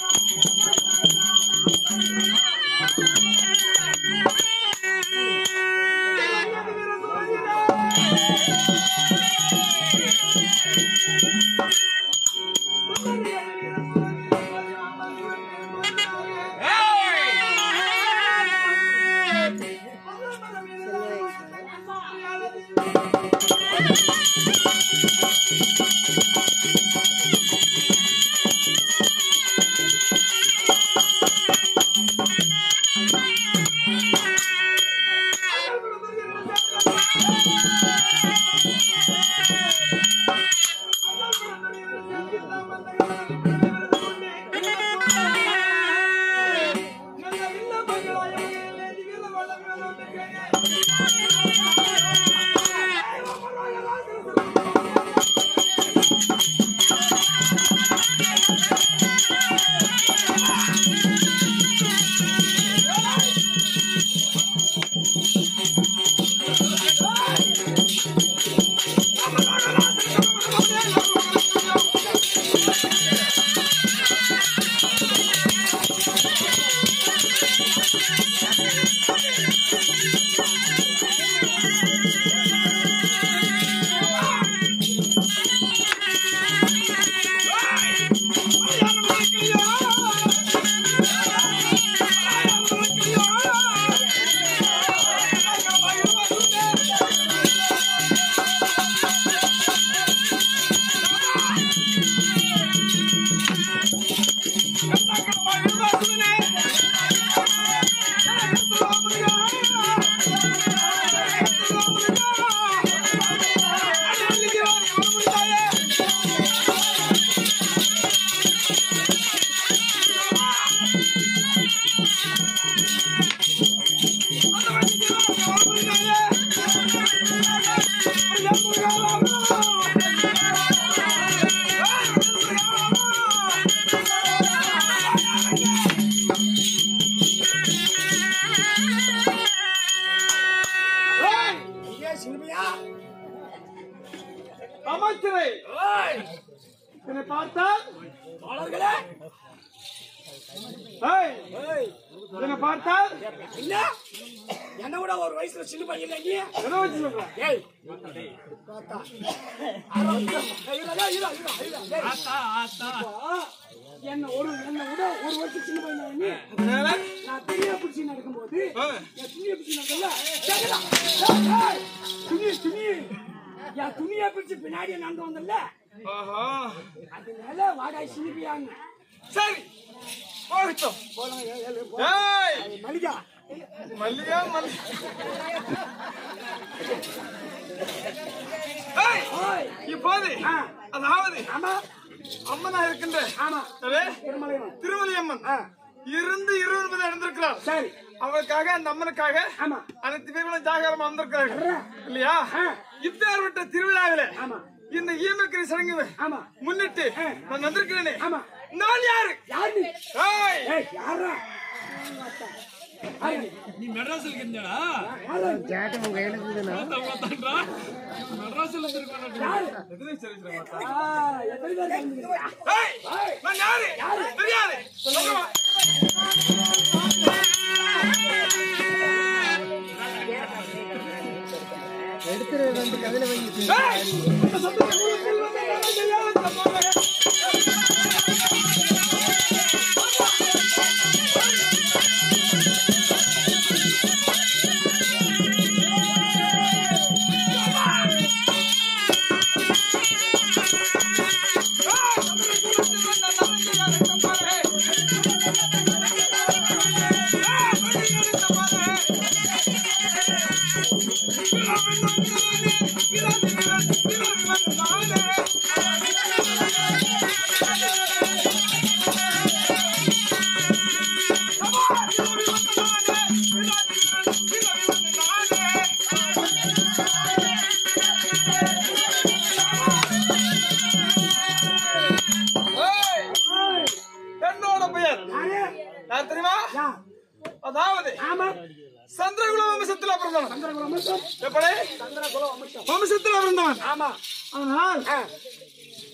அமைச்சரை என்னை பார்த்தால் ஏய், என்னை பார்த்தால் என்ன என்ன விட ஒரு வயசுல சின்ன பையன் இல்ல நீ எதை வச்சு சொல்ற ஏய் தாத்தா இருடா, இருடா, இருடா, இருடா, டேய். என்ன ஒரு என்ன விட ஒரு வருஷம் சின்ன பையன் தான் நீ அதனால, நான் துணியை பிடிச்சி நடக்கும்போது ஆ, என் துணியை பிடிச்சி நடக்கல கேக்குதா? ஏய், ஏய், துணி துணி என் துணியை பிடிச்சி பின்னாடி நடந்து வந்தல ஆஹா. அதனால வாடாய் சினிப்பியான்னு சரி போகட்டும் போலாம் ஏய், ஏய், போ. ஏய், மல்லிகா மல்லிகா மல்லிகா ஏய், ஓய் இப்போது ஆ. அதாவது ஆமா அம்மனா இருக்கின்ற ஆமா அதே திருமலைவன் திருமலை அம்மன் ஆ இருந்து இருபது நடந்திருக்கிறார் சரி அவளுக்காக அந்த அம்மனுக்காக ஆமா அனைத்து பேர்களும் ஜாகரமா வந்திருக்கிறார்கள் வர்றா. இல்லையா ஆ. இப்பேற்பட்ட திருவிழாவில ஆமா இந்த ஈமக்கரி சடங்கு ஆமா முன்னிட்டு ஆ. நான் வந்திருக்கிறேனே ஆமா நான் யாரு யார் நீ ஏய், ஏய் யாரா நீ மெட்ராஸ்ல இருந்தடா மெட்ராஸ்ல இருந்திருக்கா எத்தனை சரித்திரம் பார்த்தா? எத்தனை பேர் கலந்துக்கிறீங்க? ஏய், நான் யாரு தெரியாது சொல்லுமா ஏய், இந்த சத்தத்தை மூலத்தில் வந்து என்ன செய்யாத போங்க. ஏய், ஏய், என்னோட பெயர் யாரு? நான் தெரியுமா யா, அதாவது ஆமா சந்திரகுல வம்சத்துல பிறந்தவன் சந்திரகுல அமிர்தம் எப்படி சந்திரகுல அமிர்தம் வம்சத்துல பிறந்தவன் ஆமா ஆனால் ஆ,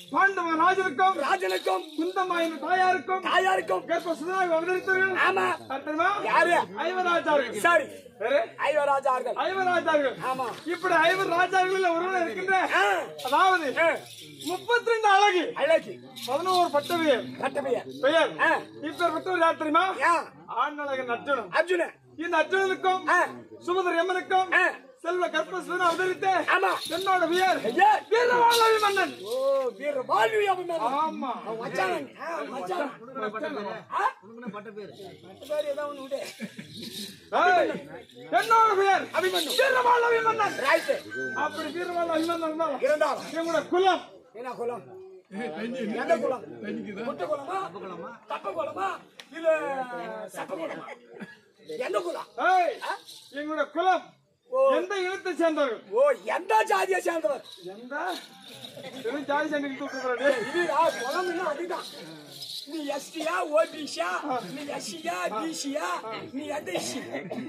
பாண்டவ ராஜனுக்கும் ராஜனுக்கும் குந்தமாயின் தாயாருக்கும் தாயாருக்கும் கர்ப்ப சுதனாக அவதரித்தவர்கள் ஆமா யார் தெரியுமா யாரு ஐவராஜார்கள் சரி வேறு? ஐவராஜார்கள் ஐவராஜார்கள் ஆமா. இப்படி ஐவர் ராஜார்கள் ஒருவன் இருக்கின்ற ஆ, அதாவது ஆ, முப்பத்தி ரெண்டு அழகு அழகி பதினோரு பட்டவியர் கட்டமையர் பெயர் ஆ. இப்பேற்பட்டவர் யார் தெரியுமா யா ஆண்ணழகன் அர்ஜுனன் அர்ஜுன இந்த அர்ஜுனனுக்கும் ஆ. சுமதர் எம்மனுக்கும் ஆ. செல்வ கர்ப்பசுதன் அவதரித்த ஆமா. என்னோட வியர் ஐயா. வீரவாழவி மன்னன் ஓ வீர வாழ்வு அபிமானம் ஆமா மச்சான் ஆ, மச்சான் ஆ? பட்ட பேர் ஏதோ ஒண்ணு விடு ஏய், என்னோட வியர் அபிமன்யு வீரவாழவி மன்னன் ரைட் அப்படி வீரவாழவி மன்னன் இருந்தாலும் இருந்தாலும் எங்களோட குலம் என்ன குலம் எந்த குலம் குட்ட குலமா தப்ப குலமா இல்ல சப்ப குலமா எந்த குலம் ஏய், எங்களோட குலம் ஓ. எந்த இனத்தை சேர்ந்தவர்கள் ஓ எந்த ஜாதியை சேர்ந்தவர் எந்த வெறும் ஜாதி சண்டை கூப்பிடுறாரு இது ஆ, குலம் என்ன அதுதான் நீ எஸ்டியா ஓபிசியா நீ எஸ்சியா பிசியா நீ எந்த இசி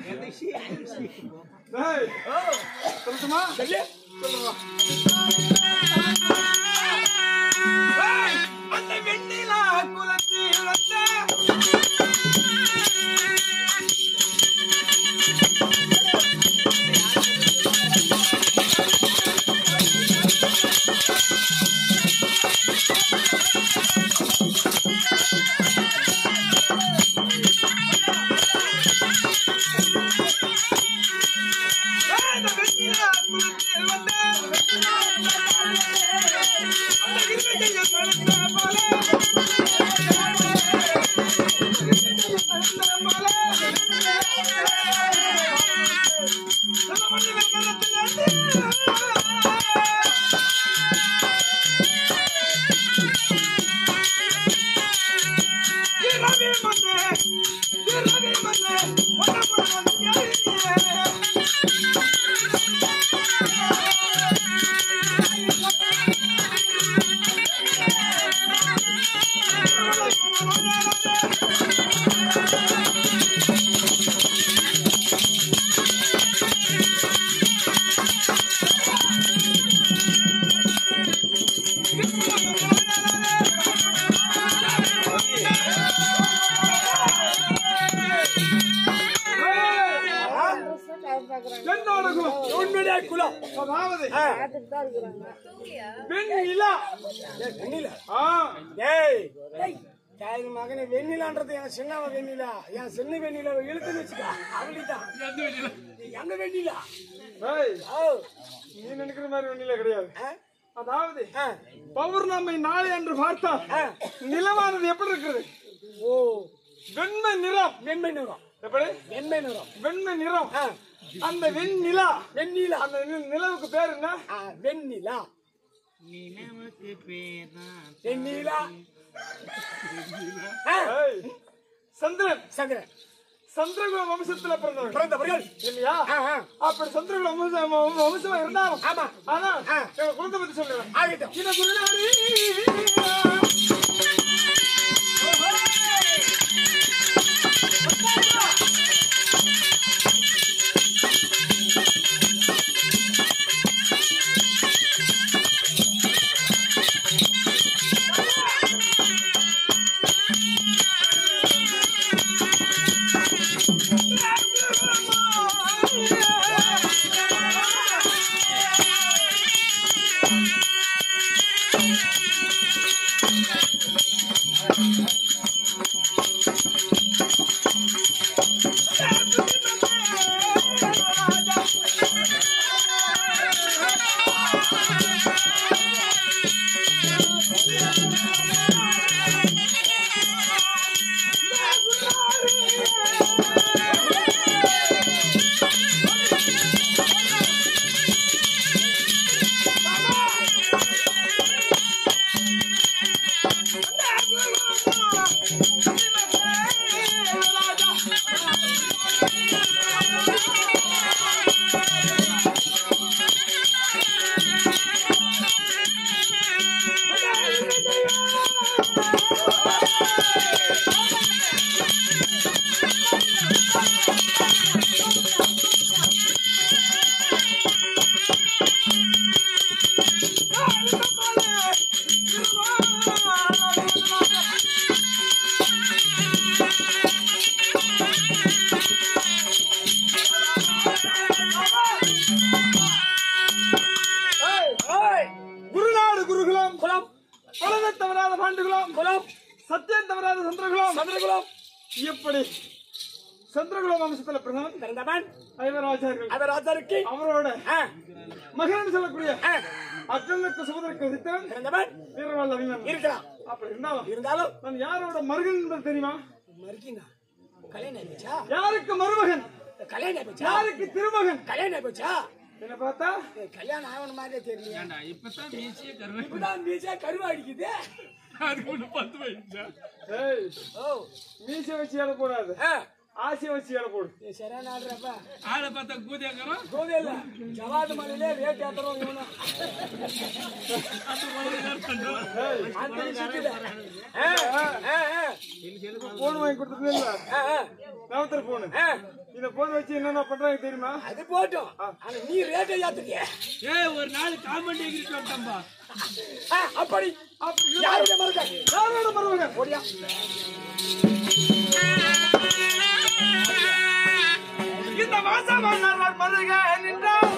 ஏய், ஓ சொல்லட்டுமா சொல்லு சொல்லுமா ஏய், அந்த வெண்ணிலா குலத்தில் வந்த ஏய், அந்த வெண்ணிலா குலத்தில் வந்த அந்த இருமையை பழுத்த போல என்னோட குலம் உன்னுடைய குலம் அதாவது ஆ, பெண் நிலா ஏய், வெண்ணிலா ஆ டேய் டேய் தாயின் மகனை வெண்ணிலான்றது என் சின்னவ வெண்ணிலா என் சின்ன வெண்ணிலா இழுத்துன்னு வச்சுக்கா அவளிதான் எங்க வெண்ணிலா ஏய், ஓ நீ நினைக்கிற மாதிரி வெண்ணிலா கிடையாது ஆ, அதாவது ஆ, பௌர்ணமி நாளை என்று பார்த்தால் ஆ. நிலவானது எப்படி இருக்குது ஓ வெண்மை நிறம் வெண்மை நிறம் எப்படி வெண்மை நிறம் வெண்மை நிறம் ஆ, அந்த வெண்ணிலா வெண்ணிலா அந்த நி- நிலவுக்கு பேர் என்ன ஆ, வெண்ணிலா வெண்ணிலா ஆ, ஏய், சந்திரன் சந்திரன் சந்திரகுல வம்சத்துல பிறந்தவர்கள் பிறந்தவர்கள் இல்லையா ஆ, ஆ, அப்படி சந்திரகுல வம்சம் வம்சமா இருந்தாலும் ஆமா. ஆனா ஆ. எங்க குலத்தை பத்தி சொல்லுவேன் ஆகட்டும் இந்த குருநாடி சத்தியம் தவறாத சந்திரகுலம் சந்திரகுலம் எப்படி சந்திரகுலம் வம்சத்துல பிரதமன் பிறந்தவன் ஐவராஜார்கள் அவர் ராஜாருக்கு அவரோட ஆ, மகன் சொல்லக்கூடிய ஆ, அக்கலுக்கு சுபதற்கு உதித்தவன் பிறந்தவன் வீரவாள் அறிஞன் இருக்கலாம் அப்படி இருந்தாலும் இருந்தாலும் நான் யாரோட மருகன் என்பது தெரியுமா மறுக்கினா கல்யாணம் ஆயிடுச்சா யாருக்கு மருமகன் கல்யாணம் ஆயிடுச்சா யாருக்கு திருமகன் கல்யாணம் ஆயிடுச்சா என்ன பார்த்தா ஏய், கல்யாணம் ஆகணும் மாதிரியே தெரியல ஏண்டா, இப்பதான் மீசியே கருவை இப்பதான் பீச்சா கருவா அடிக்குது அதுக்கு முன்ன பத்து வயசா ஏய் ஓ மீசை வச்சு ஏட போடாது ஆ, ஆசையை வச்சு ஏட போடு ஏய், சரியான ஆடுறப்பா ஆளை பார்த்தா கூதியாங்கிறோம் கோவே இல்ல ஜவாது மலையிலே ரேட் ஏத்துறோம் இவனும் அந்த விஷயத்துல ஆ, ஆ, ஆ, போன் வாங்கி கொடுத்தது இல்ல ஆ, ஆ, நவத்திர போனு ஆ. இந்த போன் வச்சு என்னென்ன பண்றாங்க தெரியுமா அது போட்டும் ஆனா நீ ரேட்டை ஏத்துறிய ஏய் ஒரு நாள் காமெடி எகிரிட்டு வந்துட்டம்பா அப்படி யாருடைய மருகன் யாரோட மருமகன் ஓடியா இந்த மாசம் மன்னர் மருகன் என்றால்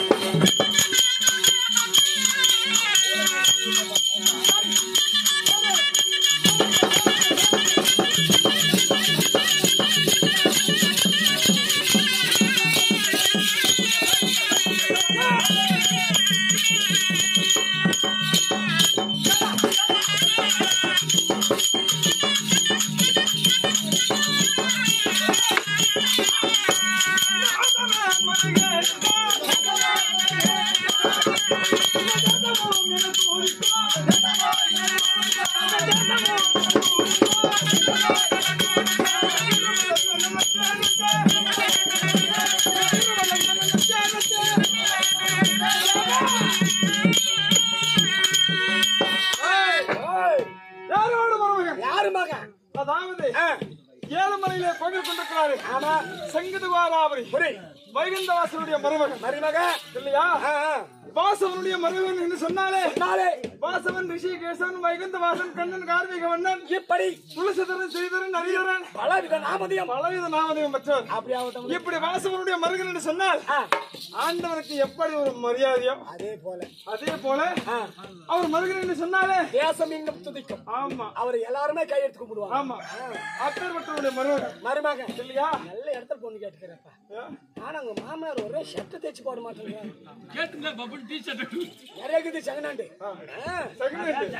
ஏய், யாரோட மருமகன் யாரு மகன் அதாவது ஆ, ஏழுமலையிலே கோவில் கொண்டிருக்கிறாரு ஆமா சங்கதுவாராவரி புரி வைகுந்தவாசனுடைய மருமகன் மருமகன் இல்லையா ஆ, ஆ. வாசவனுடைய மருமகன் என்று சொன்னாலே நாளே வாசவன் ரிஷிகேசன் வைகுந்தவாசன் கண்ணன் கார்மிக வண்ணன் இப்படி துளசிதரன் ஸ்ரீதரன் நரிதரன் பலவித நாமதியம் பலவித நாமதேவம் பெற்றவர் அப்படி ஆகட்டும் இப்படி வாசவனுடைய மருகன் என்று சொன்னால் ஆ, ஆண்டவனுக்கு எப்படி ஒரு மரியாதையோ அதே போல அதே போல ஆ, அவர் மருகன் என்று சொன்னாலே தேசம் இன்னும் துதிக்கும் ஆமா அவரை எல்லாருமே கையெடுத்து கும்பிடுவாங்க ஆமா அப்பேற்பட்டவருடைய மருமகன் மருமகன் இல்லையா நல்ல இடத்துல பொண்ணு கேட்டுக்கிறப்ப ஆனா உங்க மாமனார் ஒரே ஷர்ட் தைச்சு போட மாட்டேங்க கேட்டுங்க பப்புன் டி ஷர்ட் நிறைய செகண்டாண்டு செகண்ட்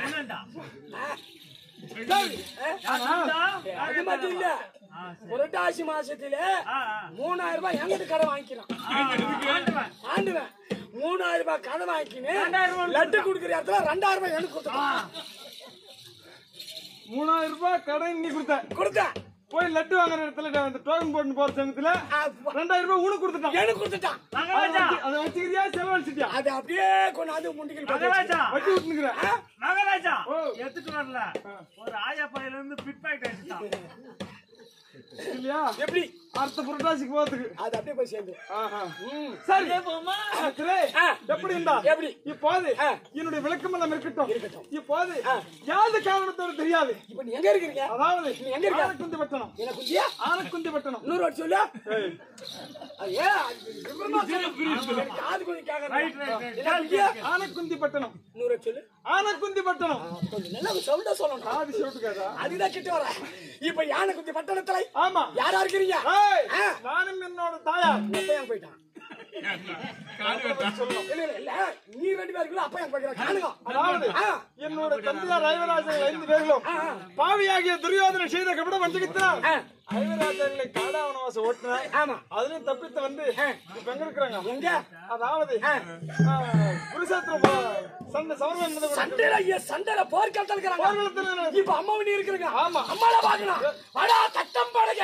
அது மட்டும் இல்ல புரட்டாசி மாசத்துல மூணாயிரம் ரூபாய் எங்கிட்ட கடன் வாங்கிக்கிறான் ஆண்டுவேன் மூணாயிரம் ரூபாய் கடன் வாங்கிக்கினு லட்டு குடுக்குற இடத்துல ரெண்டாயிரம் ரூபாய் எனக்கு கொடுத்தான் மூணாயிரம் ரூபாய் கடன் நீ கொடுத்த கொடுத்தேன் போய் லட்டு வாங்குற இடத்துல அந்த டோக்கன் போட்டு போற சமயத்துல ரெண்டாயிரம் ரூபாய் உனக்கு கொடுத்துட்டான் எனக்கு கொடுத்துட்டான் அதை வச்சு- அதை வச்சுக்கிறியா செலவழிச்சிட்டியா அது அப்படியே கொண்டாந்து முண்டிகள் போட்டு வச்சு விட்டுனுக்குற மகாராஜா ஓ. எடுத்துட்டு வரல ஒரு ஆயா பையில இருந்து பிட் பாக்கெட் அடிச்சுட்டான் இல்லையா எப்படி அடுத்த புரட்டாசிக்கு போறதுக்கு அது அப்படியே போய் சேர்ந்து ஆஹா. சரி சரி. ஆ. எப்படி இருந்தா எப்படி? இப்போது ஆ. என்னுடைய விளக்கம் எல்லாம் இருக்கட்டும் இருக்கட்டும். இப்போது யாது காரணத்தோடு தெரியாது இப்ப நீ எங்க இருக்கிறீங்க அதாவது நீ எங்க இருக்க? ஆனக்குந்தி பட்டணம் என்ன குஞ்சியா ஆனக்குந்தி பட்டணம் இன்னொரு வாட்டி சொல்லு ஏய், அது ஏன் அது விவரமா சொல்லு. எனக்கு காது கொஞ்சம் கேட்கறேன். என்ன குஞ்சியா? ஆனக்குந்தி பட்டணம் இன்னொரு வாட்டி சொல்லு ஆனக்குந்தி பட்டணம் கொஞ்சம் நல்லா சொல்லிட்டு சொல்லணும் காது சொல்லிட்டுக்காதா அதுதான் கிட்ட வர இப்ப யானை குந்தி பட்டணத்துல ஆமா யாரா இருக்கிறீங்க ஏய், ஆ. நானும் என்னோட தாயார் அப்பா எங்க போயிட்டான் காடு வெட்டா இல்ல இல்ல இல்ல நீ ரெண்டு பேருக்குள்ள அப்பா எங்க போய்க்கிறான் காணுங்க அதாவது ஆ. என்னோட தந்தையார் ஐவராஜர்கள் ஐந்து பேர்களும் பாவியாகிய துரியோதனை செய்த கபட வஞ்சகத்தினால் ஆ. ஐவராஜர்களை காடாவனவாசம் ஓட்டினார் ஆமா அதுலயும் தப்பித்து வந்து இப்ப எங்க இருக்கிறாங்க எங்க அதாவது ஆ. ஆ, குருசேத்திரம் சண்டை சமரம் என்பது ஒரு சண்டையில ஐயா, சண்டையில போர்க்களத்துல இருக்கிறாங்க போர்க்களத்துல இப்ப அம்மாவை நீ இருக்கிறீங்க ஆமா. அம்மால பாக்கலாம் வாடா சட்டம் பாடுங்க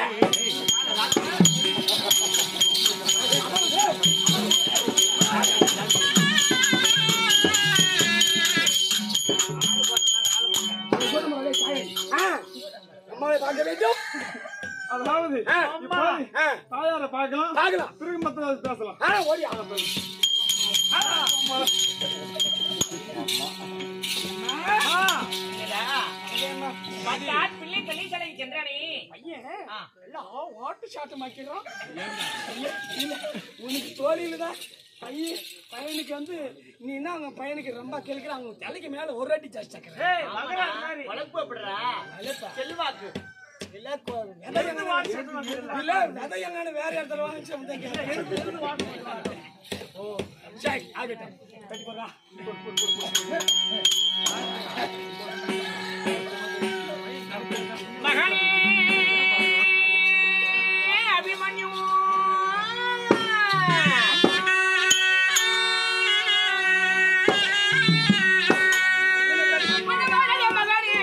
ஆ, அம்மாவை பார்க்க வேண்டும் அதாவது ஆ. இப்போது ஆ, தாயாரை பார்க்கலாம் பார்க்கலாம் பிறகு மத்த பேசலாம் ஆ, ஓடியா பார்த்தால் பிள்ளை தொழிற்சாலை சென்றானே பையன் ஆ. எல்லாம் ஓட்டு சாட்டம் ஆக்கிடுறான் உனக்கு தோழியில தான் பையன் பையனுக்கு வந்து நீ என்ன அவங்க பையனுக்கு ரொம்ப கேட்கிற அவங்க தலைக்கு மேல ஒரு அடி ஜாஸ்தி ஆக்குற ஏய் மகராஜ் மாதிரி வளர்ப்பு அப்படிடா செல்வாக்கு இல்ல கோ- விதை எங்கன்னு- இல்ல விதை எங்கன்னு வேற இடத்துல வாங்கிச்சு வந்து கேட்கிறேன். ஓ சரி ஆகட்டும் கட்டி போடுறா மகனே அபிமன்யு மகனே, மகனே.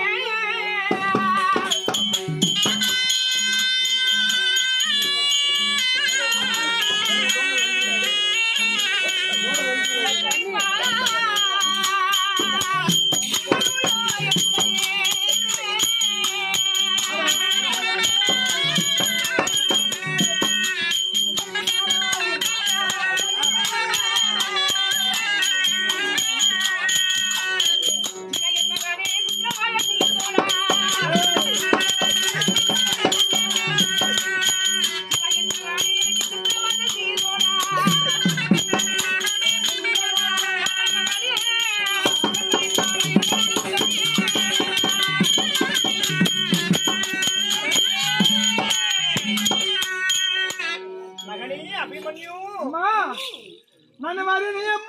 மகனே அபிமன்யு அம்மா ನನ್ನ ಮಗನೇ ಅಮ್ಮ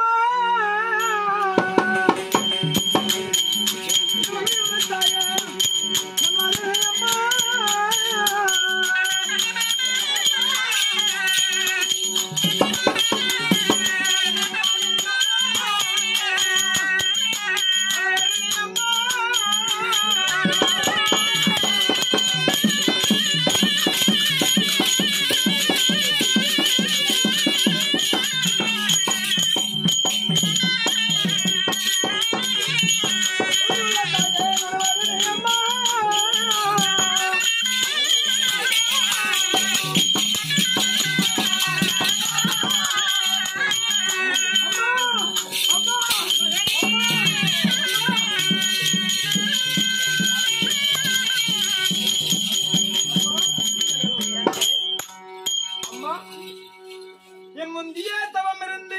அம்மா என் முந்திய தவம் இருந்து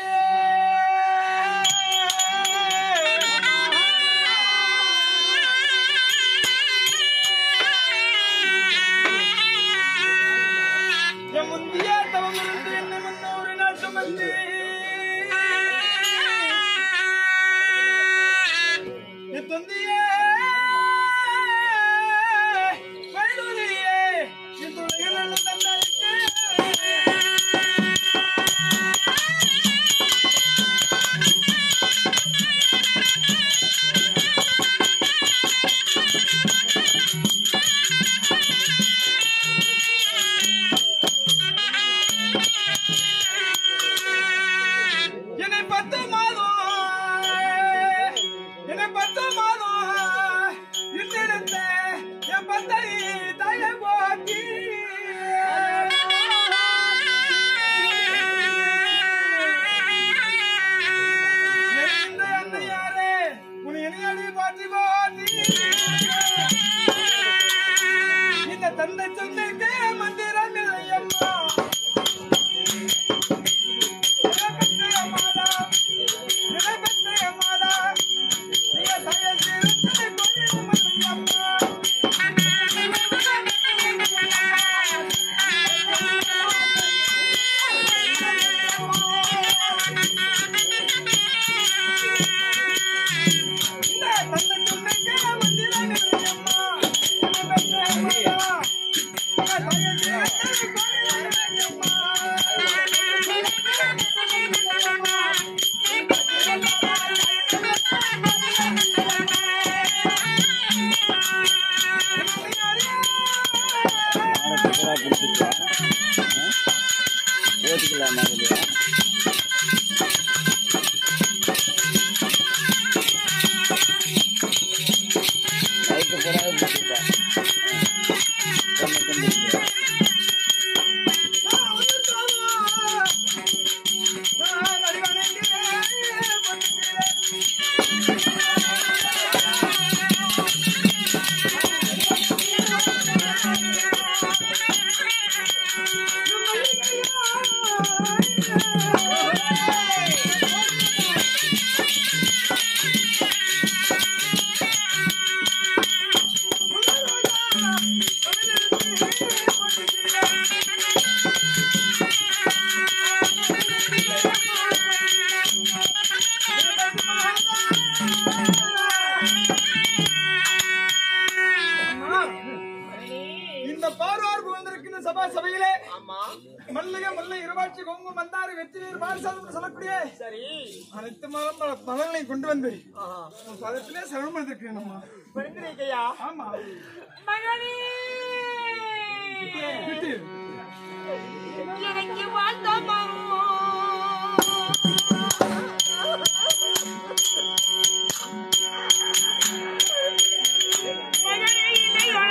என் முந்திய தவம் இருந்து என்னை முன்னூறு நாள் சுமந்து என் தொந்தியே வயலுரியே என் துணைகள் தந்தாருக்கு என்னை பத்து மாதம் என்னை பத்து மாதம் இன்னிடத்த என் பத்தை தய போக்கி எந்த அன்னையாரே உன் இணையடி பாட்டி போட்டி இந்த தந்தை சொன்னிருக்க மந்திரம் இல்லையம்மா ஓட்டிக்கலாமா இல்லையா நைட்டு பூரா பிடிச்சிட்டேன் நான் இந்த பாரோர் புகழ்ந்திருக்கின்ற சபா சபையிலே ஆமா மல்லிகை முல்லை இருவாட்சி கொங்கு மந்தாரி வெற்றி நீர் பாரசாதம் என்று சொல்லக்கூடிய சரி அனைத்து மரம் மலர்களை கொண்டு வந்து ஆஹா. உன் பதத்திலே சரணம் இருக்கிறேன் அம்மா பெண்கிறீக்கையா ஆமா மகனே விட்டு எனக்கு வாழ்த்தமா மகனே இல்லையா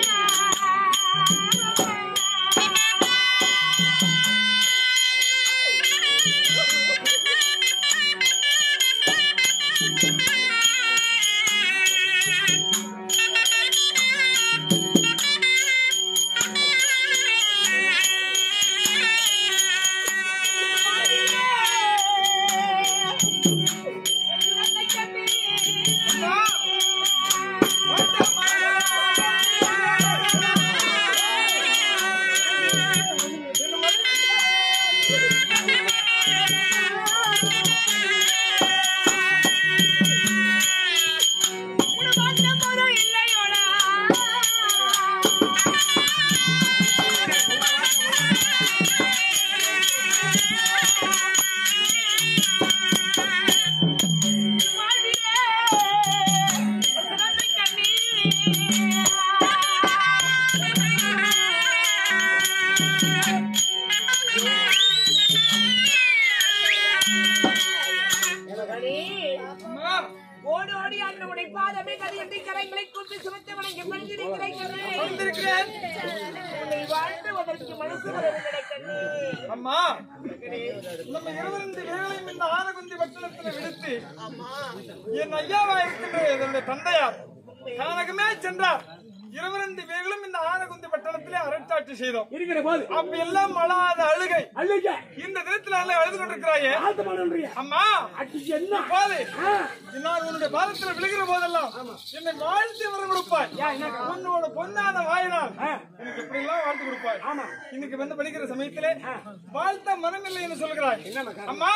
அம்மா ஓடி ஓடி அந்த உடைப்பாதமே கதையத்தை கரைகளை கொண்டு சுமத்தவனை எப்படி இருக்கிறேன் வந்திருக்கிறேன் உன்னை வாழ்த்துவதற்கு மனசு வரவு கிடைக்கண்ணே அம்மா நம்ம இருவரண்டு வேளையும் இந்த ஆனகுந்தி பட்டணத்தில் விடுத்து என் ஐயாவா இருக்கின்ற என்னுடைய தந்தையார் கானகமே சென்றார் இருவரண்டு பேர்களும் இந்த ஆனகுந்தி பட்டணத்திலே அரட்டாட்சி செய்தோம் இருக்கிற போது அப்ப எல்லாம் அழாத அழுகை அள்ளிக்க இந்த தினத்துல அல்ல அழுது கொண்டிருக்கிறாயே ஆழ்த்த மாட்டேன்றியா அம்மா அடி என்ன போது ஆ, நான் உன்னுடைய பாதத்துல விழுகிற போதெல்லாம் என்னை வாழ்த்து வர கொடுப்பாய் உன்னோட பொன்னான வாயினால் எனக்கு எப்படி எல்லாம் வாழ்த்து கொடுப்பாய் ஆமா. இன்னைக்கு வந்து படிக்கிற சமயத்திலே வாழ்த்த மனம் இல்லை என்று சொல்கிறாய் அம்மா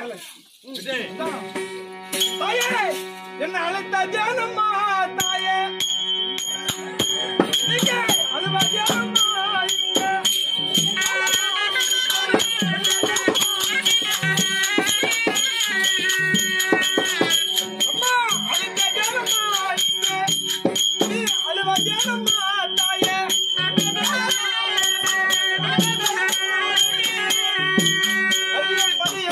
தாயே என்ன அழைத்த தியானம்மா தாயே நீங்க அது தியானம்மா இங்க அம்மா அழைத்த தியானம்மா இங்க நீ அழுவ தியானம்மா தாயே அடியே பதி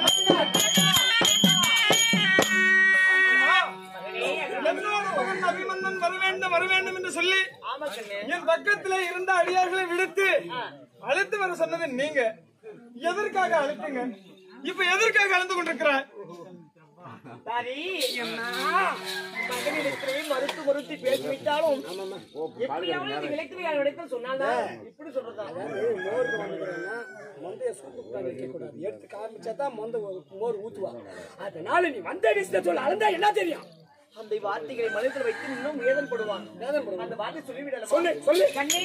என்னோடு மகன் அபிமன்னன் வர வேண்டும் வர வேண்டும் என்று சொல்லி ஆமா கண்ணே என் பக்கத்துல இருந்த அடியார்களை விடுத்து அழைத்து வர சொன்னது நீங்க எதற்காக அழைத்தீங்க இப்ப எதற்காக அழைத்து கொண்டிருக்கிறாய் சரி மகனிடத்திலே மறுத்து மறுத்து பேசிவிட்டாலும் எப்படியாவது இந்த விளக்கு விளக்கம் சொன்னால்தான் இப்படி சொல்றதா மோருக்கு வந்துக்கிறேன்னா மந்தைய சூப்பு வைக்க கூடாது எடுத்து காமிச்சா தான் மொந்த மோர் ஊத்துவா அதனால நீ வந்த விஷயத்த சொல்ல அளந்தா என்ன தெரியும் அந்த வார்த்தைகளை மனதில் வைத்து இன்னும் வேதனைப்படுவான் வேதனைப்படுவான். அந்த வார்த்தை சொல்லிவிடலாம் சொல்லு சொல்லு கண்ணே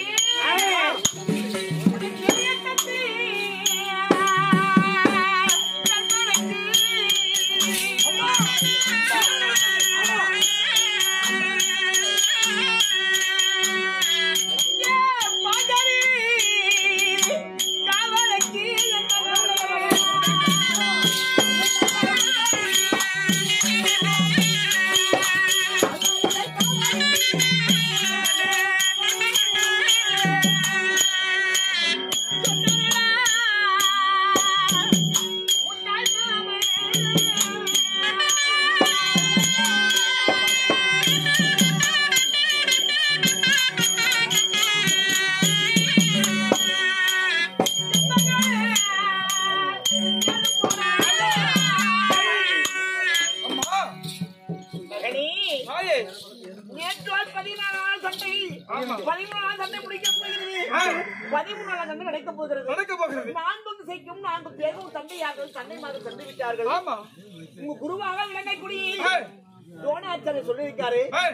அம்மா மகனே தாயே நேற்று பதினாறாம் சண்டை பதிமூணாம் சண்டை முடிக்க போகிறது ஆ. பதிமூணாம் சண்டை நடக்க போகிறது நடக்க போகிறது நான்கு திசைக்கும் நான்கு பேரும் சண்டையாக சண்டை மாத சண்டை விட்டார்கள் ஆமா உங்க குருவாக விளங்கக்கூடிய ஏய், துரோணாச்சாரியர் சொல்லியிருக்காரு ஏய்,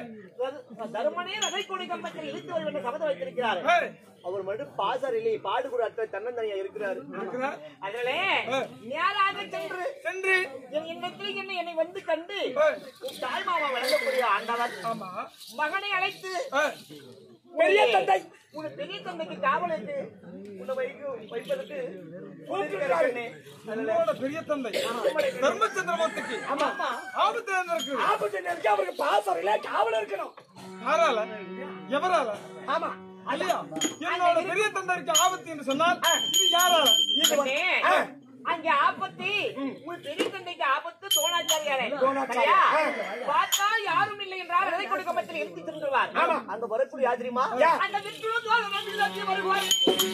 த- தருமனே நகை கொடி கம்பத்தில் இழுத்து வரும் என்று சபதம் வைத்திருக்கிறார் ஏய், அவர் மட்டும் பாசார் இல்லை பாடு கூட அற்ற தன்னந்தனியா இருக்கிறாரு இருக்கிறார். அதனாலே நேராக சென்று சென்று என் எண்ணத்தில் என்னை என்னை வந்து கண்டு ஏய், உன் தாய் மாமா வழங்கக்கூடிய ஆண்டவர் ஆமா மகனை அழைத்து ஏய், பெரிய தந்தை உன் பெரிய தந்தைக்கு காவலுக்கு உன்னை வைக்க வைப்பதற்கு சொல்லியிருக்கிறார் அண்ணே. அதனால உன்னோட பெரிய தந்தை தர்மச்சந்திரமூர்த்திக்கு ஆமா ஆபத்து இருக்கு ஆபத்து நேரத்துக்கு அவருக்கு பாசம் இல்ல காவல் இருக்கணும் யாரால எவரால ஆமா இல்லையா என்னோட பெரிய தந்தைக்கு ஆபத்து என்று சொன்னால் இது யாரால அண்ணே, அங்க ஆபத்து உன் பெரிய தந்தைக்கு ஆபத்து தோணாச்சாரியாரே சரியா? பார்த்தா யாரும் இல்லை என்றால் விதை கொடுக்கப்பத்தில் எடுத்து சென்றுவார் அங்க வரக்கூடிய யாதிரிமா அந்த விஷ்ணு தோழர் வருவார்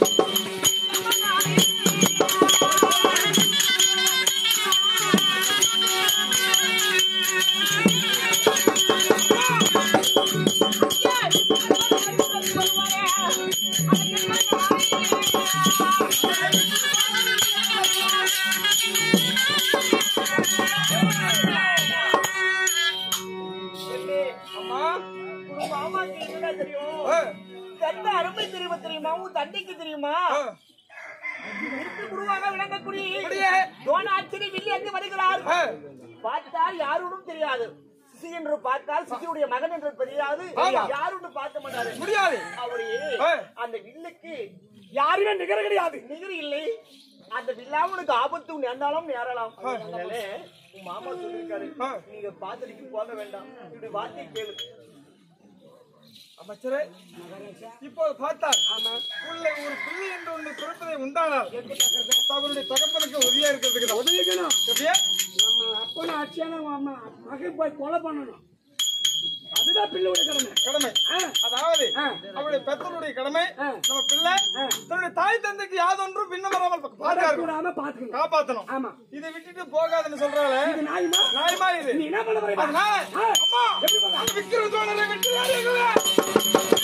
அம்மா உங்க மாமாக்கு என்னடா தெரியும் ஏய், தந்த அருமை தெரியுமா தெரியுமா உன் தந்தைக்கு தெரியுமா ஏய், இருக்கு குருவாக விளங்கக்கூடிய அப்படியே. தோணாச்சிரி வில்லி அங்கு வருகிறார் ஏய், பார்த்தால் யாருடன் தெரியாது சிசி என்று பார்த்தால் சிசியுடைய மகன் என்று தெரியாது ஆமா. யாருன்னு பார்க்க மாட்டாரு முடியாது அவரே ஏய். அந்த வில்லுக்கு யாருமே நிகர கிடையாது நிகர் இல்லை அந்த வில்லாவுனுக்கு ஆபத்து நேர்ந்தாலும் நேரலாம் அதனால உன் மாமா சொல்லிருக்காரு ஆ. நீங்க பாத்திரிக்கு போக வேண்டாம் இப்படி வார்த்தை கேளு அமைச்சரே இப்போ பார்த்தால் உள்ள ஒரு பிள்ளை என்று ஒன்று பிறப்பதை உண்டானால் அவருடைய தகப்பனுக்கு உதவியா இருக்கிறதுக்கு தான். உதவிக்கணும் எப்படியா நம்ம அப்பன ஆட்சியான அம்மா மகன் போய் கொலை பண்ணணும் அதுதான் பிள்ளையோட கடமை கடமை ஆ. அதாவது ஆ. அவருடைய பெற்றோருடைய கடமை ஆ. நம்ம பிள்ளை தன்னுடைய தாய் தந்தைக்கு யாதொன்றும் பின்ன வராமல் பாதுகாக்கணும் கூடாம பாத்துக்கணும் காப்பாத்தணும் ஆமா இதை விட்டுட்டு போகாதுன்னு சொல்றாளே இது நாயுமா நியாயமா இது நீ என்ன பண்ண போறீங்க அதனால ஆ. அம்மா எப்படி பண்ண? அந்த விக்கிர சோழரை வெற்றி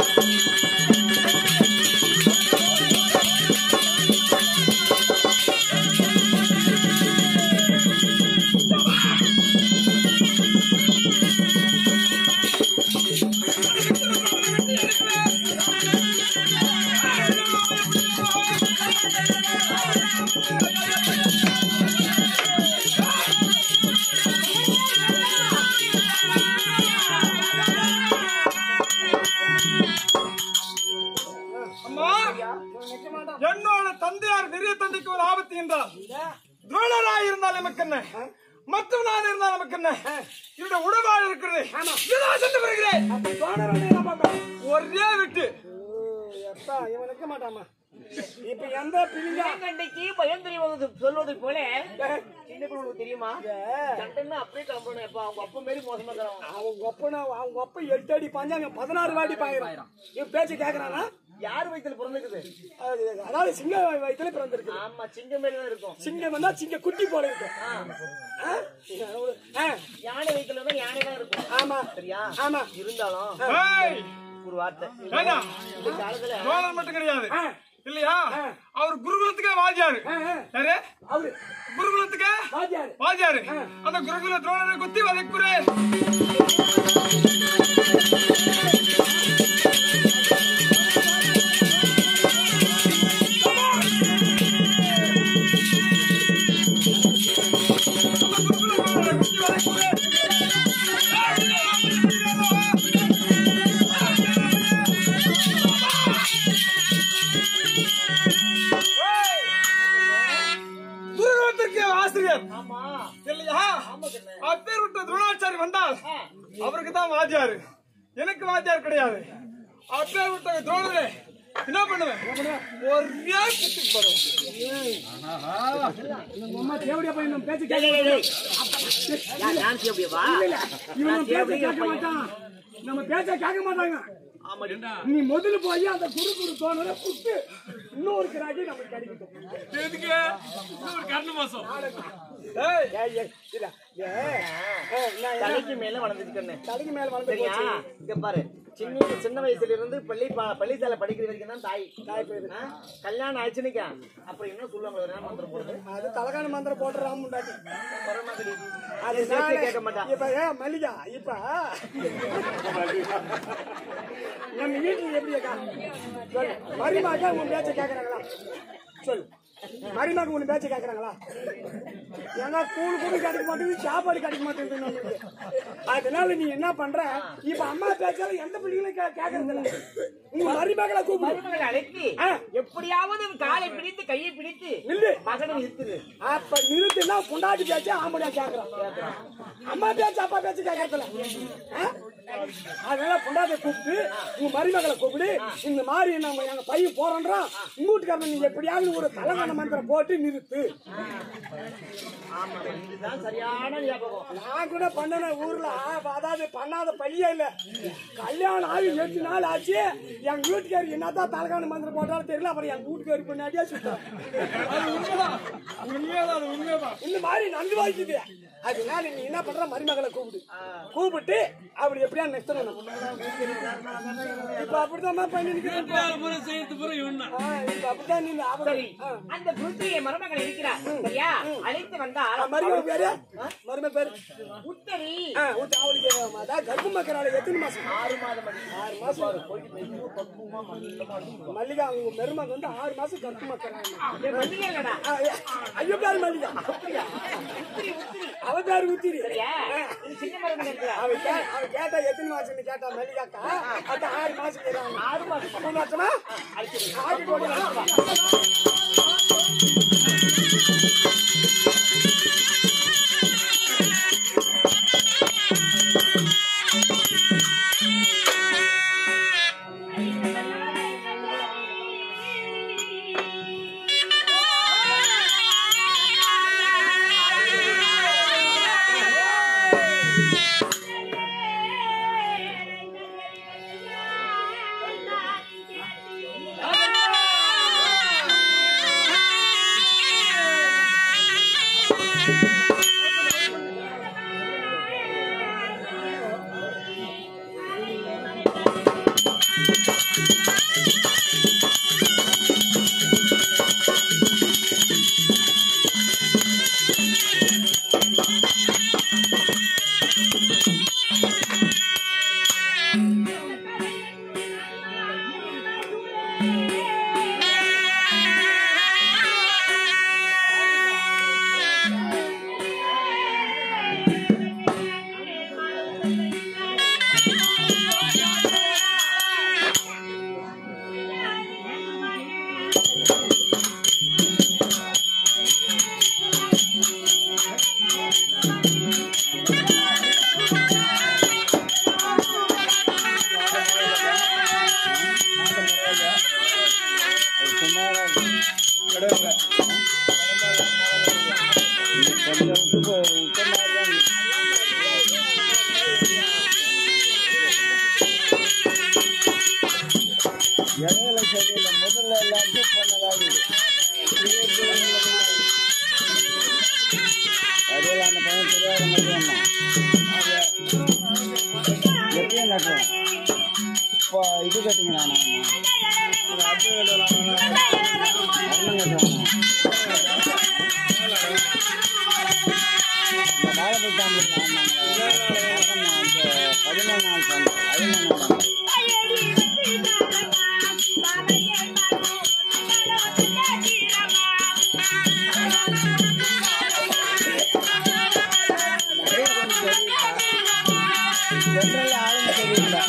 அம்மா என்னோட தந்தையார் பெரிய தந்தைக்கு ஒரு ஆபத்து என்றால் துரோணராய் இருந்தால் நமக்கு என்ன மற்றவனாக இருந்தால் நமக்கு என்ன என்னுடைய உடவாள் இருக்கிறது இதோ சென்று வருகிறேன் தோணர் என்ன பண்றான் ஒரே விட்டு எப்பா இவன் நிக்க மாட்டாமா இப்ப எந்த பிள்ளைங்க கண்டைக்கு பயம் தெரிவது சொல்வது போல சின்ன பிள்ளை தெரியுமா சட்டைன்னா அப்படியே கிளம்பணும் எப்ப அவங்க அப்பா மாரி மோசமா இருக்கிறான் அவங்க ஒப்பன அவங்க ஒப்ப எட்டு அடி பாஞ்சாங்க பதினாறு வாட்டி பாயிரம் இவன் பேச்சு கேக்குறானா யார் வயித்துல பிறந்துக்குது அது- அதாவது சிங்க வயிற்றுல பிறந்திருக்கு ஆமா சிங்கம் மேல தான் இருக்கும் சிங்கம் வந்தா சிங்க குட்டி போல இருக்கும் ஆ? ஆ, யானை வயித்துல தான் யானை தான் இருக்கும் ஆமா சரியா ஆமா இருந்தாலும் ஏய், ஒரு வார்த்தை வேண்டாம் இந்த காலத்துல துரோணர் மட்டும் கிடையாது ஆ, இல்லையா அவர் குருகுலத்துக்கே வாஜியாரு ஆ, ஆ. யாரு அவரு குருகுலத்துக்கே வாத்தியாரு வாஜியாரு அந்த குருகுல துரோணரை குத்தி வதைக்குறேன் குருகுலத்திற்கு ஆசிரியர் ஆமா இல்லையா அப்பேற்பட்ட துரோணாச்சாரி வந்தால் அவருக்கு தான் வாத்தியாரு எனக்கு வாத்தியார் கிடையாது அப்பேற்பட்ட துரோணரே என்ன பண்ணுவேன் ஒரே குத்தி போடுவேன் நம்ம அம்மா தேவடியா போய் நம்ம பேச்சு டேய், கேட்க டேய், டேய். யா- யார் சிவப்பியவா? இவன் நான் பேச்ச சிவப்பியா கேட்க மாட்டான் நம்ம பேச்ச கேட்க மாட்டாங்க ஆமாடி. நீ முதல்ல போய் அந்த குரு குரு தோணல புட்டு இன்னொரு கிராக்கி நமக்கு கிடைக்கும் எதுக்கு இன்னொரு கர்ண மாசம் ஏய் ஏய், ஏய், இல்ல. ஏய், ஏய், நான் என்ன- தலைக்கு மேல வளர்ந்துட்டு கண்ணு தலைக்கு மேல வளர்ந்து சரியா போச்சு இங்க பாரு சின்ன சின்ன வயசுல இருந்து பள்ளி ப- பள்ளிசாலை படிக்கிற வரைக்கும் தான் தாய் தாய் பேரு கல்யாணம் ஆச்சுனுக்கா அப்புறம் என்ன சொல்லுவாங்க ஒரு நேரம் மந்திரம் போடுறது அது தலகாணி மந்திரம் போட்டு ராமுண்டாட்டி மரமகடி அது சேர்த்து நானே- கேட்க மாட்டான் இப்ப ஏ மல்லிகா இப்ப நம்ம வீட்டுல எப்படி இருக்கா சொல்லு மருமக உன் பேச்ச கேக்குறாங்களா சொல்லு மருமக உன் பேச்ச கேக்குறாங்களா ஏன்னா கூழ் கூட கிடைக்க மாட்டேங்குது சாப்பாடு கிடைக்க மாட்டேங்குது நமக்கு அதனால நீ என்ன பண்ற இப்ப அம்மா பேச்சால எந்த பிள்ளைகளும் கே- கேக்குறது இல்ல உங்க மருமகளை கூப்பிடு மருமகளை அழைத்து ஆ. எப்படியாவது காலை பிடித்து கையை பிடித்து நில்லு மகனை நிறுத்துது அப்ப நிறுத்தினா பொண்டாட்டி பேச்சு ஆம்படியா கேக்குறான் அம்மா பேச்சு அப்பா பேச்சு கேட்கறதுல அதனால பொண்டாட்டிய கூப்பிட்டு உங்க மருமகளை கூப்பிடு இந்த மாதிரி நம்ம எங்க பையன் போறோன்றோம் உங்க வீட்டுக்காரன் நீ எப்படியாவது ஒரு தலகான மந்திரம் போட்டு நிறுத்து ஆமா இதுதான் சரியான ஞாபகம் நான் கூட பண்ணன ஊர்ல அதாவது பண்ணாத பையே இல்ல கல்யாணம் ஆகி எட்டு நாள் ஆச்சு எங்க வீட்டுக்காரர் என்னதான் தலகான மந்திரம் போட்டாலும் தெரியல அப்புறம் எங்க வீட்டுக்காரர் பின்னாடியே சுத்தம் அது உண்மைதான் உண்மையாதான் அது உண்மைதான் இந்த மாதிரி நன்றி வாய்க்குது அதனால நீ என்ன பண்ற மருமகளை கூப்பிடு கூப்பிட்டு அப்படி எப்படியா நிறுத்தணும் இப்ப அப்படிதான் பண்ணிருக்கிறேன் ரெண்டாவது முறை செய்யறது பூரா இவன் தான் இப்ப அப்படிதான் நீ அப்படி சரி அந்த புத்திரிய மருமகள் இருக்கிறார் சரியா அழைத்து வந்தால் மருமக பேரு மருமக பேரு உத்தரி ஆ, ஊத்து, அவளுக்கு அதான் கர்ப்பம் மக்களால எத்தனை மாசம் ஆறு மாதம் ஆறு மாசம் மல்லிகா அவங்க பெருமக வந்து ஆறு மாசம் கர்ப்பம் மக்களாங்க மல்லிகைடா ஐயோ பேரு மல்லிகா அப்படியா உத்திரி உத்திரி அவ பேரு ஊத்திரி சரியா இது சின்ன மருமகள் இருக்கிறார் அவ கே அவ கேட்டா எத்தனை மாசம்னு கேட்டா மல்லிகாக்கா அத்த ஆறு மாசம் கேட்டாங்க ஆறு மாதம் மூணு மாசமா ஆடி போடுறாங்க சுமாரா கொஞ்சம் உப்பு உப்பு மாதிரி தான் இருக்கு. இடையில சரியில்லை முதல்ல எல்லாத்தையும் பண்ணதாக இடையில அந்த பையன் தெரியாத மட்டும் எப்பயும் கட்டுவோம் இப்போ இது கட்டுங்க நான் அது கட்டுவாங்க இந்த வாழைப்பூ பதினொன்று நாள் சொன்னேன் பதினொன்று நாள் ஜென்ரல் ஆளுங்க தெரியல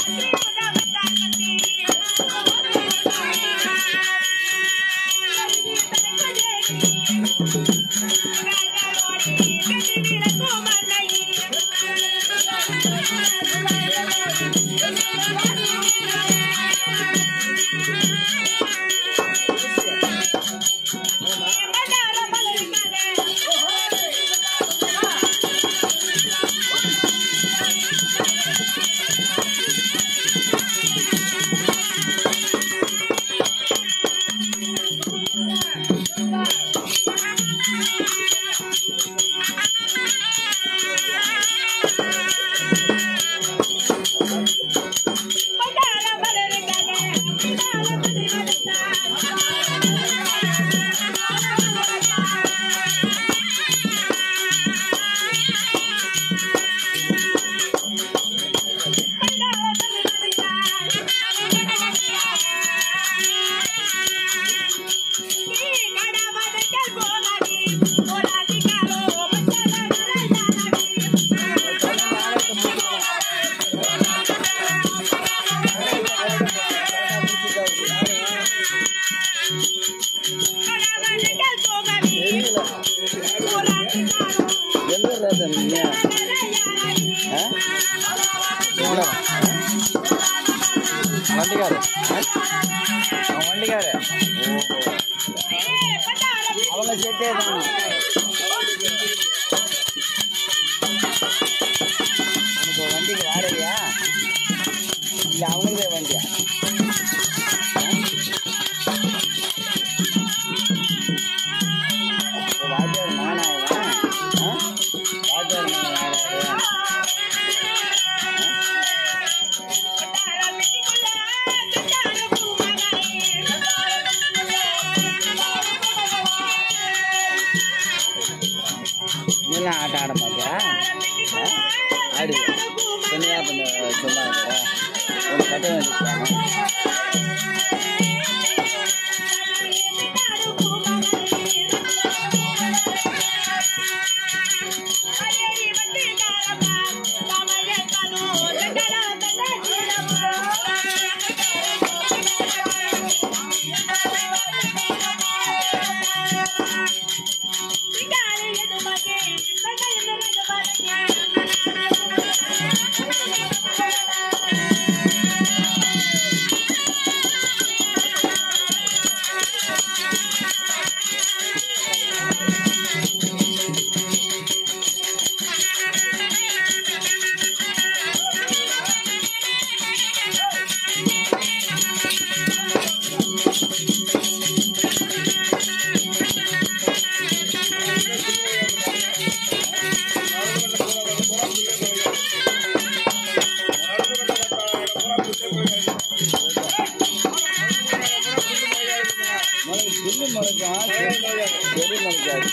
எந்த ரேசன் நீங்க ஆ? இவ்வளோ. வண்டிக்காரு ஆ? அவன் வண்டிக்காரு ஓஹோ அவங்க செட்டே தான் உனக்கு வண்டிக்கு வாடகையா இல்ல அவங்களுக்கே வண்டியா ஆ? வாத்தியார் நானாயவன் ஆ? வாத்தியார் நானாயவன் நீலாம் ஆட்டம் ஆட மாட்டியா ஆ? ஆடு என்னையா பண்ண சும்மா இருக்கிற உனக்கு கட்ட வேண்டியது புல்லு முளைக்கும் செடி முளைக்காது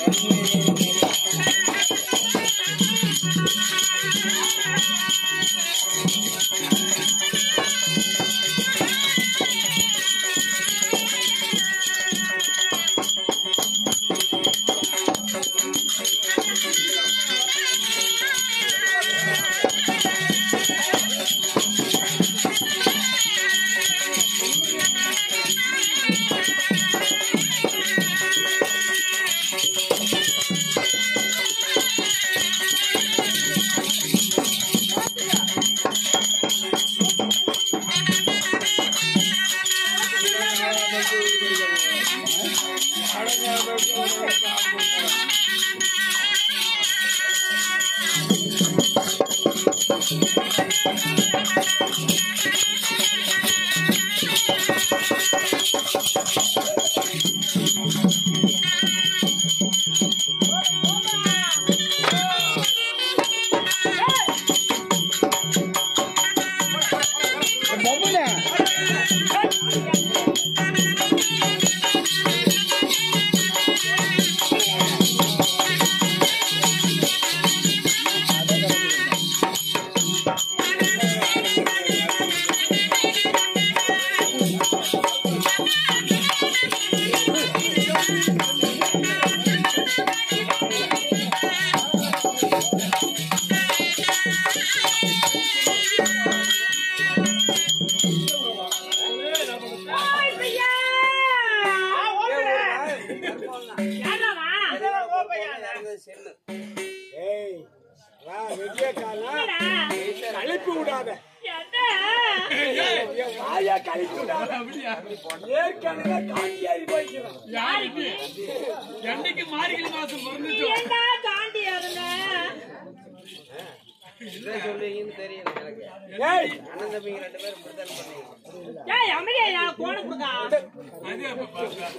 பப்புனே என் வாயை கழிச்சுடா. அப்படியா ஏற்கனவே காஞ்சி ஏறி போய்க்கிறான். யாருக்கு என்னைக்கு மார்கழி மாசம் நீ பிறந்துச்சோ ஏண்டா காண்டி இருந்த ஏய், ஏய் அமைதியா போன கொடுக்கா அது அப்ப பார்த்தா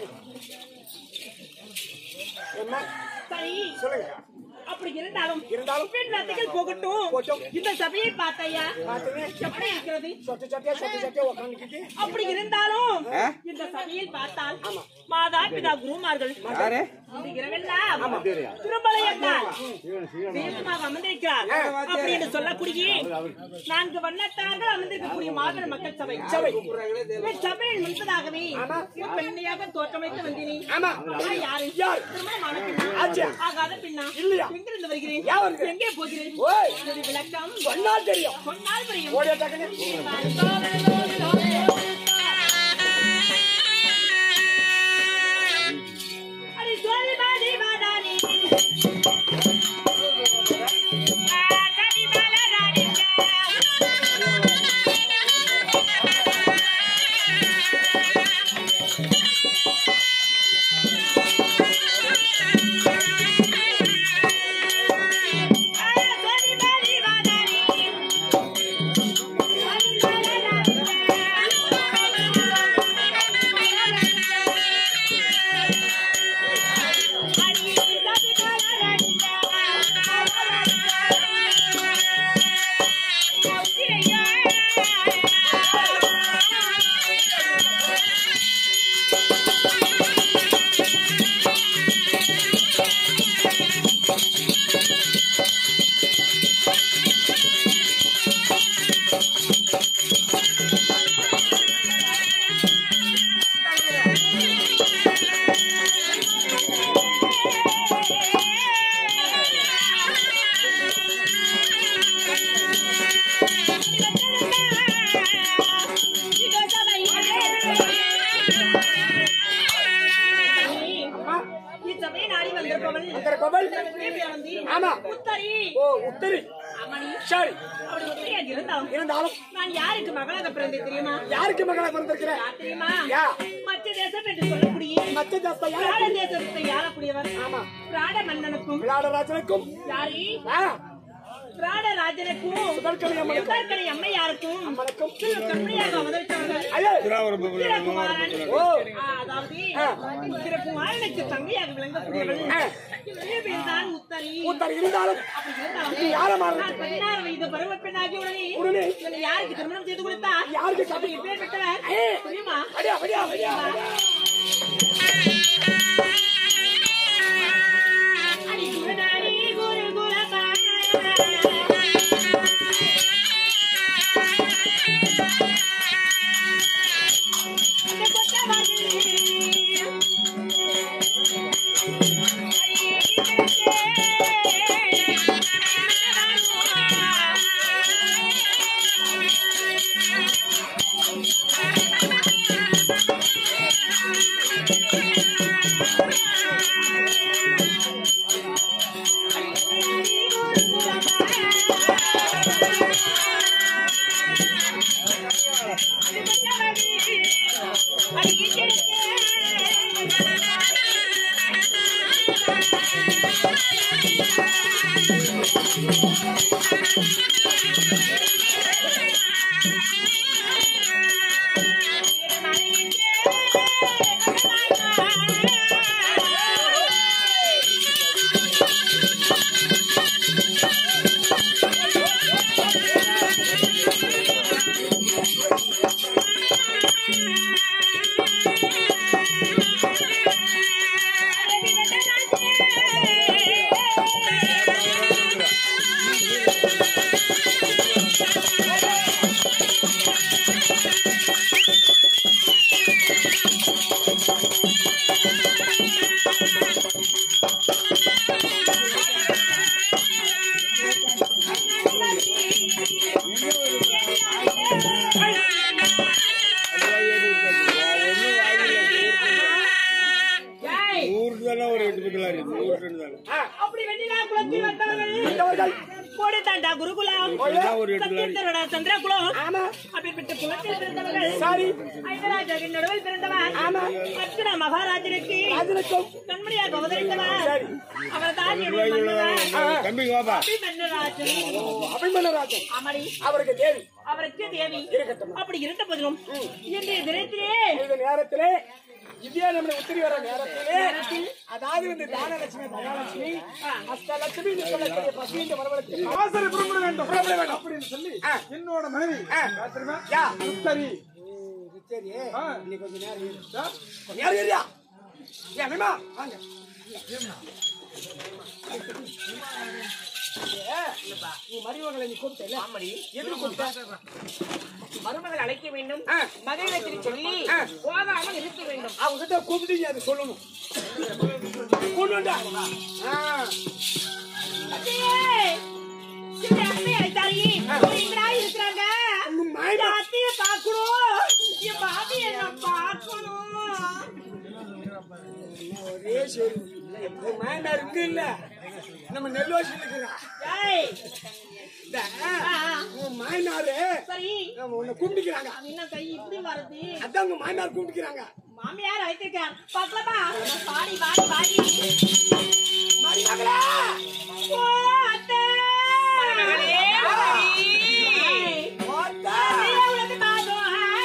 என்ன? சரி சொல்லுங்க அப்படி இருந்தாலும் இருந்தாலும் பெண் வார்த்தைகள் போகட்டும் போகட்டும். இந்த சபையை பார்த்தையா பார்த்தீங்க? எப்படி இருக்கிறது சொட்டு சொட்டியா சொட்டு சொட்டியா உட்காந்துக்கிட்டு அப்படி இருந்தாலும் இந்த சபையில் பார்த்தால் மாதா பிதா குருமார்கள் இந்த இரவெல்லாம் திருமலையத்தால் தெய்வமாக அமர்ந்திருக்கிறார் அப்படி என்று சொல்லக்கூடிய நான்கு வண்ணத்தார்கள் அமர்ந்திருக்கக்கூடிய மாதர் மக்கள் சபை சபை. இந்த சபையில் முன்பதாகவே பெண்ணையாக தோற்றமைத்து வந்தேன் ஆமா. நான் யாரு யார்? திருமணமான பெண்ணா? ஆச்சா. ஆகாத பெண்ணா இல்லையா? எங்கிருந்து வருகிறேன் யார் வருகிறேன்? எங்கே போகிறேன் ஓய். இதனுடைய விளக்கம் சொன்னா தெரியும் சொன்னால் புரியும் ஓடியா டக்குனு. அடி சொல்லி பாடி வாடாடி. ஆ, கடி மலராடிங்க. ஆ, சொல்லி பாடி வாடாடி. கடி இச்சபையை நாடி வந்திருப்பவள் வந்திருப்பவள்? வந்து ஆமா. உத்தரி ஓ உத்தரி அம்மணி சரி அப்படி உத்தரியாக இருந்தாலும் இருந்தாலும் நான் யாருக்கு மகளாக பிறந்தேன் தெரியுமா யாருக்கு மகளாக வந்திருக்கிற யார் தெரியுமா யா. மற்ற தேசம் என்று சொல்லக்கூடிய மத்திய தேசத்தை பிராட யாரு தேசத்தை ஆளக்கூடியவர் ஆமா. பிராட மன்னனுக்கும் விளையாடராஜனுக்கும் யாரி ஆ, பிராட ராஜனுக்கும் சுதர்கனி அம்மனுக்கும் சுதர்கனி அம்மையாருக்கும் அம்மனுக்கும் திரு கண்மையாக அவதரித்தவர்கள் ஐயே, உத்திரகுமாரன். ஓ. ஆ, அதாவது உத்திரகுமாரனுக்கு தங்கையாக விளங்கக்கூடியவள் ஆ. இவருடைய பேர்தான் உத்தரி உத்தரி இருந்தாலும் அப்படி இருந்தாலும் நீ யார மாறு நான் பதினாறு வயது பருவ பெண்ணாகிய உடனே உடனே இவனை யாருக்கு திருமணம் செய்து கொடுத்தா யாருக்கு அப்படி பேர் பெற்றவர் தெரியுமா அடியா அடியா அடியா அடி குருநாடி குரு குலபா இந்த சத்யேந்திரனோட சந்திரகுலம் ஆமா அப்படிப்பட்ட குலத்தில் பிறந்தவர்கள் சரி ஐதராஜாவின் நடுவில் பிறந்தவன் அர்ஜுன மகாராஜனுக்கு ராஜனுக்கும் கண்மணியாக அவதரித்தவன் அவர் தான் அபிமன்யராஜன் அபிமன்யராஜன் அமரி அவருக்கு தேவி அவருக்கு தேவி இருக்கட்டும். அப்படி இருந்த போதிலும் இன்றைய தினத்திலே இந்த நேரத்திலே இதே நம்ம உத்திரி வர நேரத்திலே அதாவது இந்த தானலட்சுமி மகாலட்சுமி அஷ்டலட்சுமி இந்த சொல்லக்கூடிய பசு இந்த வரவழைத்து அவசர புறப்பட வேண்டும் புறப்பட வேண்டும் அப்படின்னு சொல்லி என்னோட மனைவி யார் தெரியுமா? யா. உத்தரி சரி ஆ. இன்னைக்கு கொஞ்ச நேரம் இரு. கொஞ்ச நேரம் இருயா ஏன் விமா வாங்க ஏ, நீ மருமகளை நீ கூப்பிட்டல ஆமடி எதுக்கு கூப்பிட்ட மருமகள் அழைக்க வேண்டும் ஆ. மகளிரத்தில் சொல்லி ஆ. போகாமல் இருக்க வேண்டும் அவங்க கிட்ட கூப்பிட்டு நீ அதை சொல்லணும் கொண்டு வந்தா ஆ. இருக்கிறாங்க உங்க மாயமா அத்தைய பாக்கணும் என் பாபி என்ன பாக்கணும் ஒரே சரி உங்க மாயனா இருக்கு இல்ல நம்ம நெல்வாசி இருக்கிறா ஏய் இந்த ஆ, உங்க மாயனாரு சரி உன்னை கூப்பிட்டுக்கிறாங்க அது என்ன கை இப்படி வருது அதான் உங்க மாயனார் கூப்பிட்டுக்கிறாங்க மாமியார் அழைத்திருக்கார் பாக்கலாமா பாடி பாடி பாடி மருமகளே ஓ அத்தை மருமகளே, ஏய், ஓத்தா. அத்தையே உனக்கு பாகம்.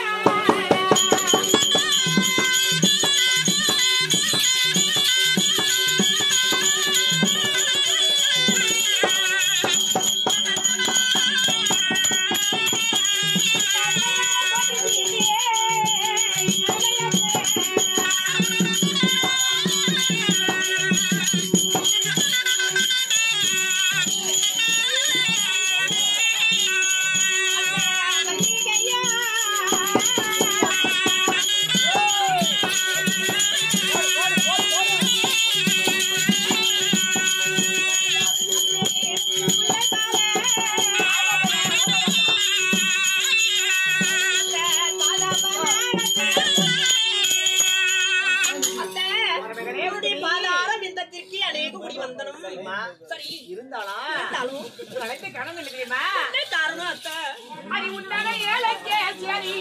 என்னுடைய பாதார விந்தத்திற்கு அநேக முடி வந்தனம் சரி இருந்தாளா இருந்தாலும் அழைத்த கணம் என்ன தெரியுமா என்ன காரணம் அத்தை அது உண்டான ஏழைக்கே சரி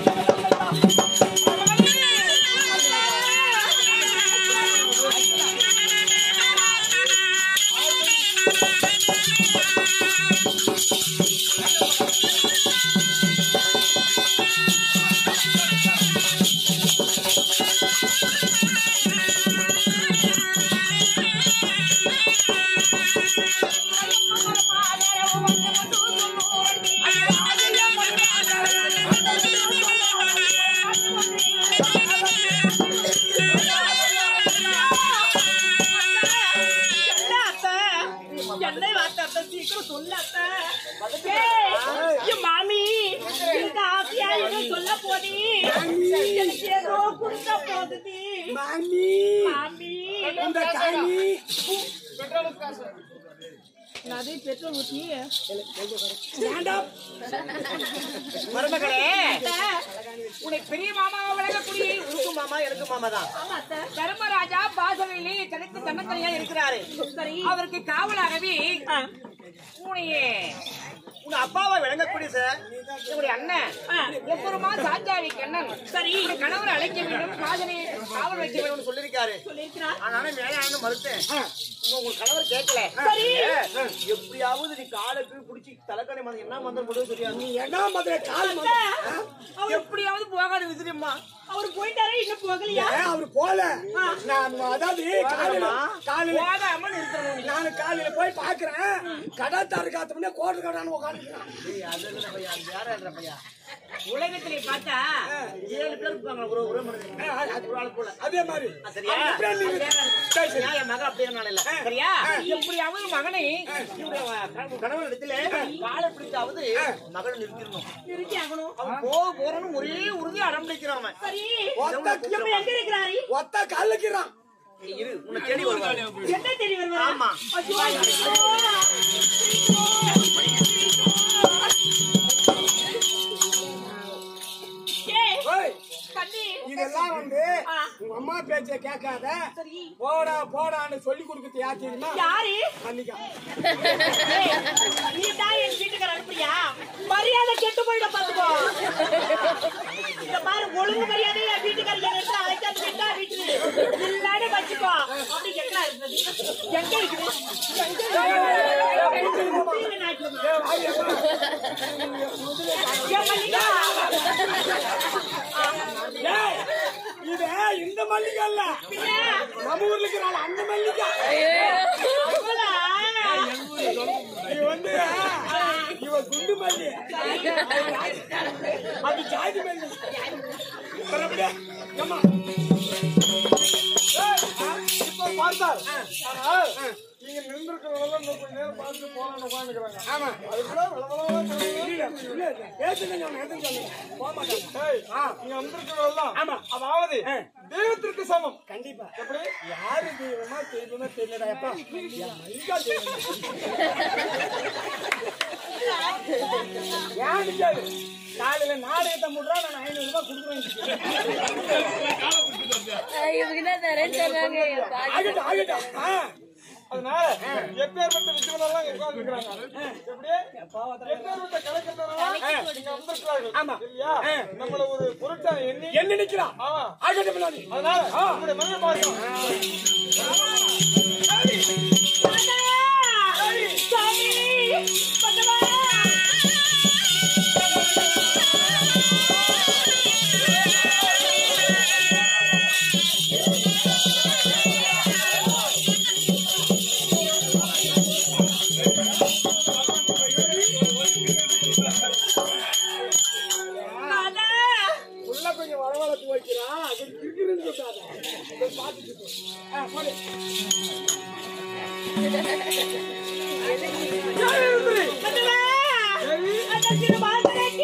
என்ன அத்தை? என்னை வார்த்தை அத்தை, சீக்கிரம் சொல்லு அத்தை. ஏய், என் மாமி எனக்கு ஆசையா ஏதோ சொல்ல போதி எனக்கு ஏதோ கொடுக்க போகுது மாமி மாமி இந்த காணி அது பெட்ரோல் ஊத்தி வேண்டாம் மருமகளே உனக்கு பெரிய மாமாவை விளங்கக்கூடிய உருக்கு மாமா எனக்கு மாமா தான் ஆமா அத்தை தர்மராஜா பாசனையிலே தனித்து தன்னத்தனியா இருக்கிறாரு சரி அவருக்கு காவலாகவே ஆ, உன்னைய உங்க அப்பாவை விளங்கக்கூடிய சார் உங்களுடைய அண்ணன் ஆ. எப்பெருமா சாஞ்சாவி கண்ணன் சரி உங்க கணவரை அழைக்க வேண்டும் பாசனை காவல் வைக்க வேண்டும் சொல்லியிருக்காரு சொல்லியிருக்கிறார் ஆனாலும் வேணாம்னு மறுத்தேன் உங்க உங்க கணவர் கேட்கல சரி. ஏ, எப்படியாவது நீ காலுக்கு புடிச்சு தலைக்கணி மந்தம் என்ன மந்தம் முடிவு தெரியாது நீ என்ன மாதிரி கால் அத்தை, அவர் எப்படியாவது போகாது விசிறியம்மா அவர் போயிட்டாரே இன்னும் போகலையா ஏன் அவரு போல நான் அதாவது காலையில காலையில போகாம நிறுத்தணும் நீ. நானு காலையில போய் பாக்குறேன் கடத்தாரு காத்து முன்னே கோட்டு கடான்னு உட்காந்துக்கிறான் ஏய், அது இல்லடா பையா, அது வேற இல்லடா பையா. உலகத்திலே பார்த்தா ஏழு பேர் இருப்பாங்க ஒரு ஒரு மனிதன் ஒரு ஆள் போல அதே மாதிரி சரியா அவன் எப்படியா அது நீங்க- வேற. சரியா, என் மகன் அப்படியே நாள் இல்ல சரியா எப்படியாவது மகனை இவருடைய கணவன் கணவன் இடத்துல காலை பிடிச்சாவது மகளை நிறுத்திடணும் நிறுத்தி ஆகணும் அவன் போக போறன்னு ஒரே உறுதி அடம்பிடிக்கிறான் அவன் சரி ஒத்த இப்ப எங்க இருக்கிறாரு ஒத்த காலுக்கிறான் நீ இரு உன்னை தேடி வருவான் என்ன தெரிய வருவா ஆமா. ஐயோ, ஐயோ. ஏய், ஓய் கண்ணி இதெல்லாம் வந்து ஆ. உங்க அம்மா பேச்ச கேட்காத சரி போடா போடான்னு சொல்லி கொடுக்கறது யார் தெரியுமா யாரு மல்லிகா ஏய், நீ தான் என் வீட்டுக்கார அனுப்புறியா மரியாதை கெட்டு போயிட பாத்துக்கோ இந்த பாரு ஒழுங்கு மரியாதை என் வீட்டுக்காரர் என் இடத்துல அழைக்காது கேட்டா வீட்டுக்கு இல்லாத வச்சுக்கோ அப்படி எங்க இருக்குது எங்க இருக்குது கீழே நாட்டுல. ஏன் மல்லிகா? ஏய், இது இந்த மல்லிகா இல்ல பின்ன, நம்ம ஊர்ல இருக்கிறாள் அந்த மல்லிகா அவளா? இது வந்து இவ குண்டு மல்லி அது ஜாதி மல்லி பரபடியா ஏம்மா இப்போ பார்த்தால் ஆனால் நீங்க நின்றுக்கிறவங்க இன்னும் கொஞ்ச நேரம் பார்த்து போலான்னு உட்காந்துக்கிறாங்க ஆமா அதுக்குள்ள வளவளவளன்னு இல்ல, இல்ல, இல்ல, பேசுங்க சொன்ன எதுவும் சொல்லுங்க போக மாட்டாங்க ஏய், ஆ. நீங்க வந்திருக்கிறவெல்லாம் ஆமா. அதாவது ஆ. தெய்வத்திற்கு சமம் கண்டிப்பா எப்படி யாரு தெய்வமா தெய்வமா தெரியலடா எப்பா என் மல்லிகா தெய்வம் ஏன் நிக்காது காலையில நாடகத்தை முடுறா நான் ஐநூறு ரூபாய் கொடுக்குறேன் இவங்க என்ன தரேன்னு சொன்னாங்க ஆகட்டும் ஆகட்டும் ஆ. அதனால எப்பேற்பட்ட வித்துவெல்லாம் உட்கார்ந்துருக்கிறாங்க எப்படி எப்பேற்பட்ட கலைக்கிறதெல்லாம் இங்க வந்திருக்கிறார்கள் ஆமா. இல்லையா ஆ. நம்மள ஒரு பொருட்டா எண்ணி என்ன நிக்கிறான் ஆமா ஆகட்டும் பின்னாடி அதனால உங்களுடைய மனித பாசம் சாமி, பகவா. நாதா. உள்ள கொஞ்சம் வளவளத்து வைக்கிறான் அது இருக்கிறது சொல்லாத இதை பார்த்துட்டு போ. ஆ, போடு. பகவா. அந்த திருமாங்கலைக்கு.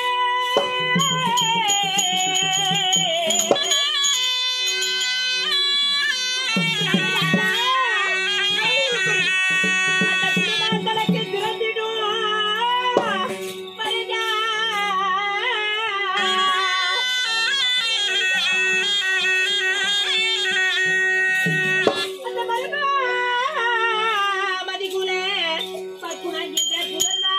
அந்த திருமாங்கலைக்கு திறந்திடும் மருகா. அந்த மருகா மதிகுலே பக்குனாகின்ற குரலா